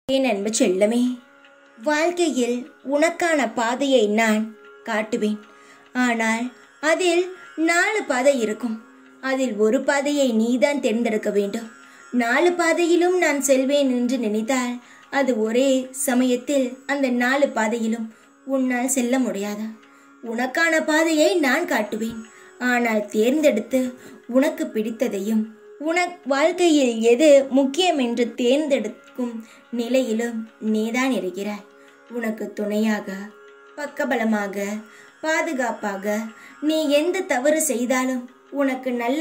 என் அன்பு செல்லமே வாழ்க்கையில் உனக்கான பாதையை நான் காட்டுவேன் ஆனால் அதில் நாலு பாதை இருக்கும் அதில் ஒரு பாதையை நீதான் தேர்ந்தெடுக்க வேண்டும் நாலு பாதையிலும் நான் செல்வேன் என்று நினைத்தால் அது ஒரே சமயத்தில் அந்த நாலு பாதையிலும் உன்னால் செல்ல முடியாது உனக்கான பாதையை நான் காட்டுவேன் ஆனால் தேர்ந்தெடுத்து உனக்கு பிடித்ததையும் உனக் வாழ்க்கையில் எது முக்கியம் என்று தேர்ந்தெடுக்கும் நிலையிலும் நீதான் இருக்கிறாய் உனக்கு துணையாக பக்கபலமாக பாதுகாப்பாக நீ எந்த தவறு செய்தாலும் உனக்கு நல்ல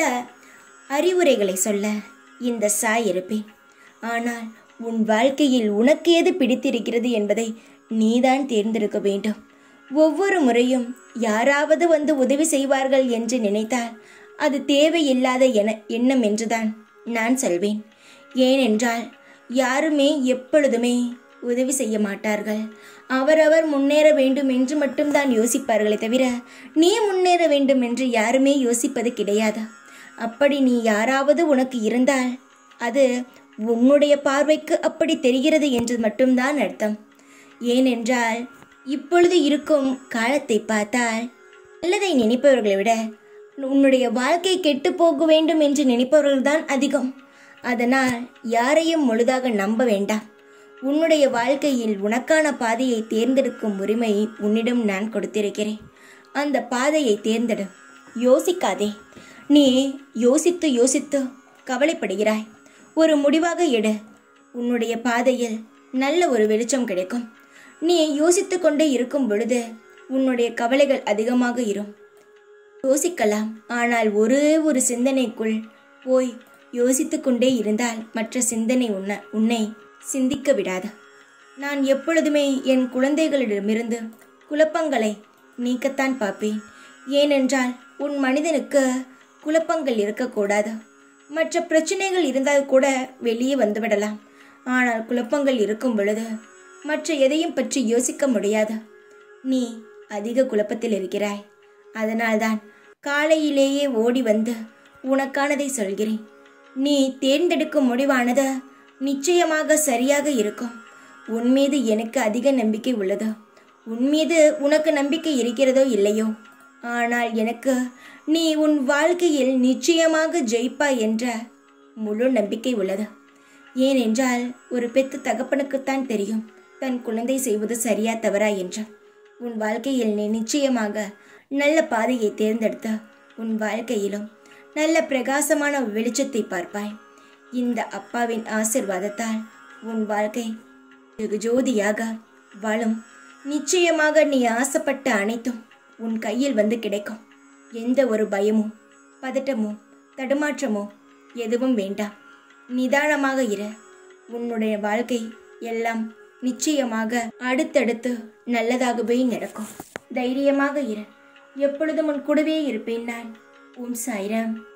அறிவுரைகளை சொல்ல இந்த சாய் இருப்பேன் ஆனால் உன் வாழ்க்கையில் உனக்கு எது பிடித்திருக்கிறது என்பதை நீதான் தேர்ந்தெடுக்க வேண்டும் ஒவ்வொரு முறையும் யாராவது வந்து உதவி செய்வார்கள் என்று நினைத்தால் அது தேவையில்லாத என எண்ணம் என்றுதான் நான் சொல்வேன் ஏனென்றால் யாருமே எப்பொழுதுமே உதவி செய்ய மாட்டார்கள் அவரவர் முன்னேற வேண்டும் என்று மட்டும்தான் யோசிப்பார்களே தவிர நீ முன்னேற வேண்டும் என்று யாருமே யோசிப்பது கிடையாது அப்படி நீ யாராவது உனக்கு இருந்தால் அது உன்னுடைய பார்வைக்கு அப்படி தெரிகிறது என்று மட்டும்தான் அர்த்தம் ஏனென்றால் இப்பொழுது இருக்கும் காலத்தை பார்த்தால் நல்லதை நினைப்பவர்களை விட உன்னுடைய வாழ்க்கை கெட்டு போக வேண்டும் என்று நினைப்பவர்கள்தான் அதிகம் அதனால் யாரையும் முழுதாக நம்ப வேண்டாம் உன்னுடைய வாழ்க்கையில் உனக்கான பாதையை தேர்ந்தெடுக்கும் உரிமை உன்னிடம் நான் கொடுத்திருக்கிறேன் அந்த பாதையை தேர்ந்தெடு யோசிக்காதே நீ யோசித்து யோசித்து கவலைப்படுகிறாய் ஒரு முடிவாக எடு உன்னுடைய பாதையில் நல்ல ஒரு வெளிச்சம் கிடைக்கும் நீ யோசித்து கொண்டே இருக்கும் பொழுது உன்னுடைய கவலைகள் அதிகமாக இரும் யோசிக்கலாம் ஆனால் ஒரே ஒரு சிந்தனைக்குள் போய் யோசித்து கொண்டே இருந்தால் மற்ற சிந்தனை உன்ன உன்னை சிந்திக்க விடாது நான் எப்பொழுதுமே என் குழந்தைகளிடமிருந்து குழப்பங்களை நீக்கத்தான் பார்ப்பேன் ஏனென்றால் உன் மனிதனுக்கு குழப்பங்கள் இருக்கக்கூடாது மற்ற பிரச்சனைகள் இருந்தால் கூட வெளியே வந்துவிடலாம் ஆனால் குழப்பங்கள் இருக்கும் பொழுது மற்ற எதையும் பற்றி யோசிக்க முடியாது நீ அதிக குழப்பத்தில் இருக்கிறாய் அதனால்தான் காலையிலேயே ஓடி வந்து உனக்கானதை சொல்கிறேன் நீ தேர்ந்தெடுக்கும் முடிவானது நிச்சயமாக சரியாக இருக்கும் உன் மீது எனக்கு அதிக நம்பிக்கை உள்ளது உன் மீது உனக்கு நம்பிக்கை இருக்கிறதோ இல்லையோ ஆனால் எனக்கு நீ உன் வாழ்க்கையில் நிச்சயமாக ஜெயிப்பாய் என்ற முழு நம்பிக்கை உள்ளது ஏனென்றால் ஒரு பெத்து தகப்பனுக்குத்தான் தெரியும் தன் குழந்தை செய்வது சரியா தவறா என்று உன் வாழ்க்கையில் நீ நிச்சயமாக நல்ல பாதையை தேர்ந்தெடுத்து உன் வாழ்க்கையிலும் நல்ல பிரகாசமான வெளிச்சத்தை பார்ப்பாய் இந்த அப்பாவின் ஆசிர்வாதத்தால் உன் வாழ்க்கை வெகு ஜோதியாக வாழும் நிச்சயமாக நீ ஆசைப்பட்ட அனைத்தும் உன் கையில் வந்து கிடைக்கும் எந்த ஒரு பயமோ பதட்டமோ தடுமாற்றமோ எதுவும் வேண்டாம் நிதானமாக இரு உன்னுடைய வாழ்க்கை எல்லாம் நிச்சயமாக அடுத்தடுத்து நல்லதாகவே நடக்கும் தைரியமாக இரு எப்பொழுதும் உன் கூடவே இருப்பேன் நான் உன் சாய்ராம்